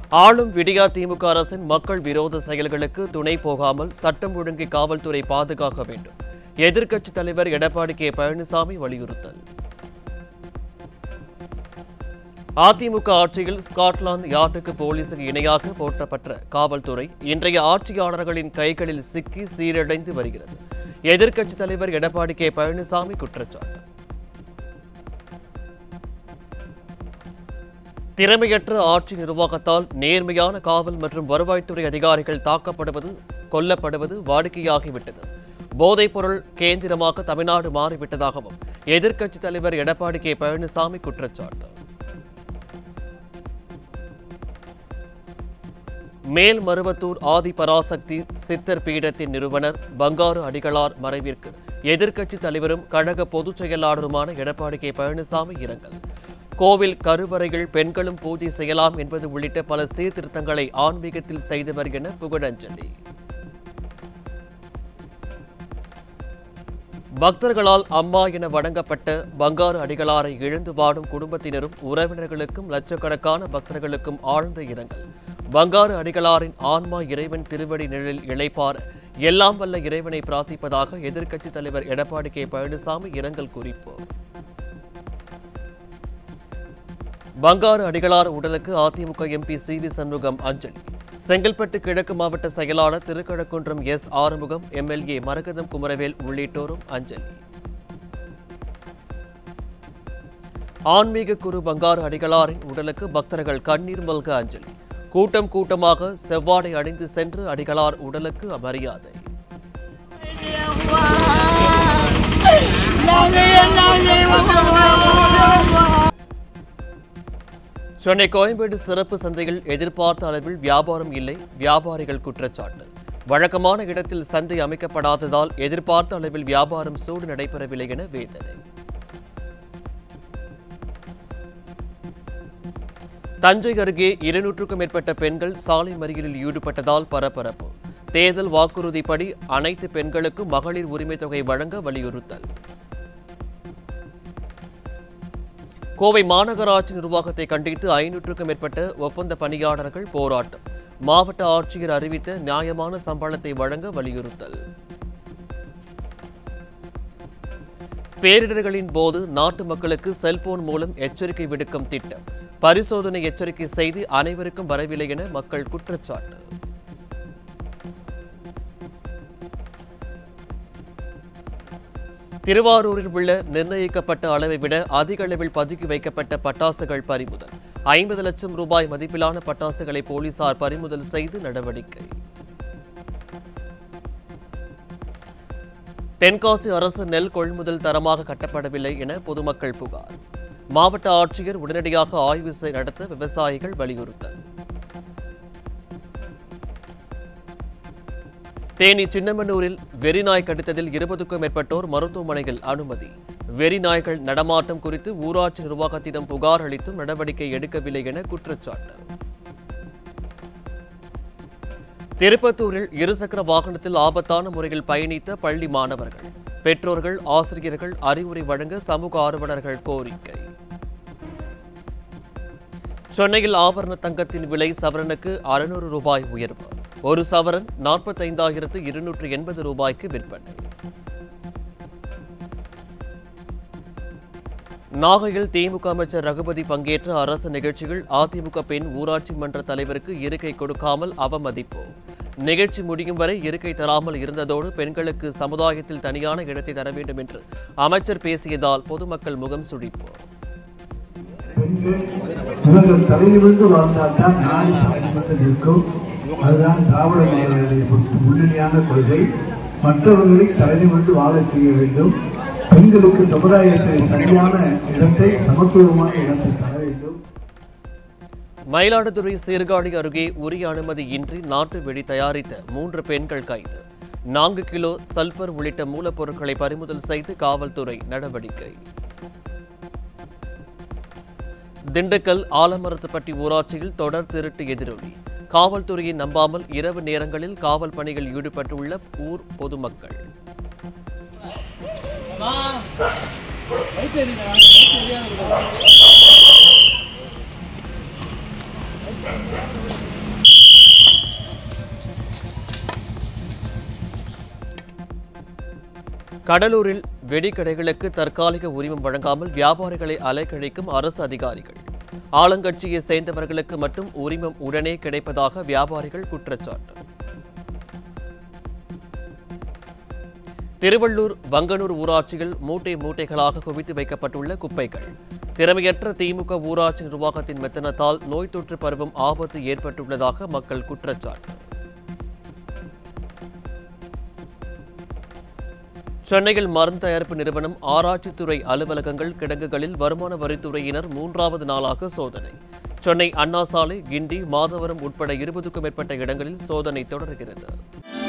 ஆளும் விடியா திமுக அரசின் மக்கள் விரோத செயல்களுக்கு துணை போகாமல் சட்டம் ஒழுங்கை காவல்துறை பாதுகாக்க வேண்டும் எதிர்க்கட்சித் தலைவர் எடப்பாடி கே பழனிசாமி வலியுறுத்தல் அதிமுக ஆட்சியில் ஸ்காட்லாந்து யார்டுக்கு போலீசுக்கு இணையாக போற்றப்பட்ட காவல்துறை இன்றைய ஆட்சியாளர்களின் கைகளில் சிக்கி சீரடைந்து வருகிறது எதிர்க்கட்சித் தலைவர் எடப்பாடி கே பழனிசாமி குற்றச்சாட்டு திறமையற்ற ஆட்சி நிர்வாகத்தால் நேர்மையான காவல் மற்றும் வருவாய்த்துறை அதிகாரிகள் தாக்கப்படுவது கொல்லப்படுவது வாடிக்கையாகிவிட்டது போதைப்பொருள் கேந்திரமாக தமிழ்நாடு மாறிவிட்டதாகவும் எதிர்க்கட்சித் தலைவர் எடப்பாடி கே பழனிசாமி குற்றச்சாட்டு மேல்மருவத்தூர் ஆதி பராசக்தி சித்தர் பீடத்தின் நிறுவனர் பங்காரு அடிகளார் மறைவிற்கு எதிர்க்கட்சித் தலைவரும் கழக பொதுச் செயலாளருமான எடப்பாடி கே பழனிசாமி இரங்கல் கோவில் கருவறைகள் பெண்களும் பூஜை செய்யலாம் என்பது உள்ளிட்ட பல சீர்திருத்தங்களை ஆன்மீகத்தில் செய்தவர் என புகழஞ்சலி பக்தர்களால் அம்மா என வழங்கப்பட்ட பங்காரு அடிகளாரை இழந்து வாடும் குடும்பத்தினரும் உறவினர்களுக்கும் லட்சக்கணக்கான பக்தர்களுக்கும் ஆழ்ந்த இரங்கல் பங்காரு அடிகளாரின் ஆன்மா இறைவன் திருவடி நிழலில் இளைப்பார எல்லாம் வல்ல இறைவனை பிரார்த்திப்பதாக எதிர்க்கட்சித் தலைவர் எடப்பாடி கே பழனிசாமி இரங்கல் குறிப்பு பங்காரு அடிகளார் உடலுக்கு அதிமுக எம்பி சி வி சண்முகம் அஞ்சலி செங்கல்பட்டு கிழக்கு மாவட்ட செயலாளர் திருக்கழக்குன்றம் எஸ் ஆறுமுகம் எம்எல்ஏ மரகதம் குமரவேல் உள்ளிட்டோரும் அஞ்சலி ஆன்மீக குரு பங்காரு அடிகளாரின் உடலுக்கு பக்தர்கள் கண்ணீர் மல்க அஞ்சலி கூட்டம் கூட்டமாக செவ்வாடை அணிந்து சென்று அடிகளார் உடலுக்கு மரியாதை சென்னை கோயம்பேடு சிறப்பு சந்தையில் எதிர்பார்த்த அளவில் வியாபாரம் இல்லை வியாபாரிகள் குற்றச்சாட்டு வழக்கமான இடத்தில் சந்தை அமைக்கப்படாததால் எதிர்பார்த்த அளவில் வியாபாரம் சூடு நடைபெறவில்லை என வேதனை தஞ்சை அருகே இருநூற்றுக்கும் மேற்பட்ட பெண்கள் சாலை மறியலில் ஈடுபட்டதால் பரபரப்பு தேர்தல் வாக்குறுதிப்படி அனைத்து பெண்களுக்கும் மகளிர் உரிமை தொகை வழங்க வலியுறுத்தல் கோவை மாநகராட்சி நிர்வாகத்தை கண்டித்து ஐநூற்றுக்கும் மேற்பட்ட ஒப்பந்த பணியாளர்கள் போராட்டம் மாவட்ட ஆட்சியர் அறிவித்த நியாயமான சம்பளத்தை வழங்க வலியுறுத்தல் பேரிடர்களின் போது நாட்டு மக்களுக்கு செல்போன் மூலம் எச்சரிக்கை விடுக்கும் திட்டம் பரிசோதனை எச்சரிக்கை செய்து அனைவருக்கும் வரவில்லை என மக்கள் குற்றச்சாட்டு திருவாரூரில் உள்ள நிர்ணயிக்கப்பட்ட அளவை விட அதிக அளவில் பதுக்கி வைக்கப்பட்ட பட்டாசுகள் பறிமுதல் ஐம்பது லட்சம் ரூபாய் மதிப்பிலான பட்டாசுகளை போலீசார் பறிமுதல் செய்து நடவடிக்கை தென்காசி அரசு நெல் கொள்முதல் தரமாக கட்டப்படவில்லை என பொதுமக்கள் புகார் மாவட்ட ஆட்சியர் உடனடியாக ஆய்வு செய்- நடத்த விவசாயிகள் வலியுறுத்தல் தேனி சின்னமனூரில் வெறிநாய் கடித்ததில் இருபதுக்கும் மேற்பட்டோர் மருத்துவமனையில் அனுமதி வெறிநாய்கள் நடமாட்டம் குறித்து ஊராட்சி நிர்வாகத்திடம் புகார் அளித்தும் நடவடிக்கை எடுக்கவில்லை என குற்றச்சாட்டு திருப்பத்தூரில் இருசக்கர வாகனத்தில் ஆபத்தான முறையில் பயணித்த பள்ளி மாணவர்கள் பெற்றோர்கள் ஆசிரியர்கள் அறிவுரை வழங்க சமூக ஆர்வலர்கள் கோரிக்கை சென்னையில் ஆபரண தங்கத்தின் விலை சவரனுக்கு அறுநூறு ரூபாய் உயர்வு ஒரு சவரன் நாற்பத்தைந்தாயிரத்து இருநூற்று எண்பது ரூபாய்க்கு விற்பனை நாகையில் திமுக அமைச்சர் ரகுபதி பங்கேற்ற அரசு நிகழ்ச்சியில் அதிமுக பெண் ஊராட்சி மன்ற தலைவருக்கு இருக்கை கொடுக்காமல் அவமதிப்பு நிகழ்ச்சி முடியும் வரை இருக்கை தராமல் இருந்ததோடு பெண்களுக்கு சமுதாயத்தில் தனியான இடத்தை தர வேண்டும் என்று அமைச்சர் பேசியதால் பொதுமக்கள் முகம் சுழிப்பு பெண்கள் இவர்கள் தலைநிமிர்ந்து வாழ்ந்தால்தான் நாடு தலைநிமிர்ந்து நிற்கும் அதுதான் திராவிட மாடலுடைய முன்னணியான கொள்கை மற்றவர்களை தலைநிமிர்ந்து வாழச் செய்ய வேண்டும் பெண்களுக்கு சமுதாயத்தில் சரியான இடத்தை சமத்துவமான இடத்தை தர வேண்டும் மயிலாடுதுறை சீர்காழி அருகே உரிய அனுமதி இன்றி நாட்டு வெடி தயாரித்த மூன்று பெண்கள் கைது நான்கு கிலோ சல்பர் உள்ளிட்ட மூலப்பொருட்களை பறிமுதல் செய்து காவல்துறை நடவடிக்கை திண்டுக்கல் ஆலமரத்துப்பட்டி ஊராட்சியில் தொடர் திருட்டு எதிரொலி காவல்துறையை நம்பாமல் இரவு நேரங்களில் காவல் பணியில் ஈடுபட்டுள்ள ஊர் பொதுமக்கள் கடலூரில் வெடிக்கடைகளுக்கு தற்காலிக உரிமம் வழங்காமல் வியாபாரிகளை அலைக்கழிக்கும் அரசு அதிகாரிகள் ஆளுங்கட்சியை சேர்ந்தவர்களுக்கு மட்டும் உரிமம் உடனே கிடைப்பதாக வியாபாரிகள் குற்றச்சாட்டு திருவள்ளூர் வங்கனூர் ஊராட்சியில் மூட்டை மூட்டைகளாக குவித்து வைக்கப்பட்டுள்ள குப்பைகள் திறமையற்ற திமுக ஊராட்சி நிர்வாகத்தின் மெத்தனத்தால் நோய் தொற்று பருவம் ஆபத்து ஏற்பட்டுள்ளதாக மக்கள் குற்றச்சாட்டு சென்னையில் மருந்து தயாரிப்பு நிறுவனம் ஆராய்ச்சித்துறை அலுவலகங்கள் கிடங்குகளில் வருமான வரித்துறையினர் மூன்றாவது நாளாக சோதனை சென்னை அண்ணா சாலை கிண்டி மாதவரம் உட்பட இருபதுக்கும் மேற்பட்ட இடங்களில் சோதனை தொடர்கிறது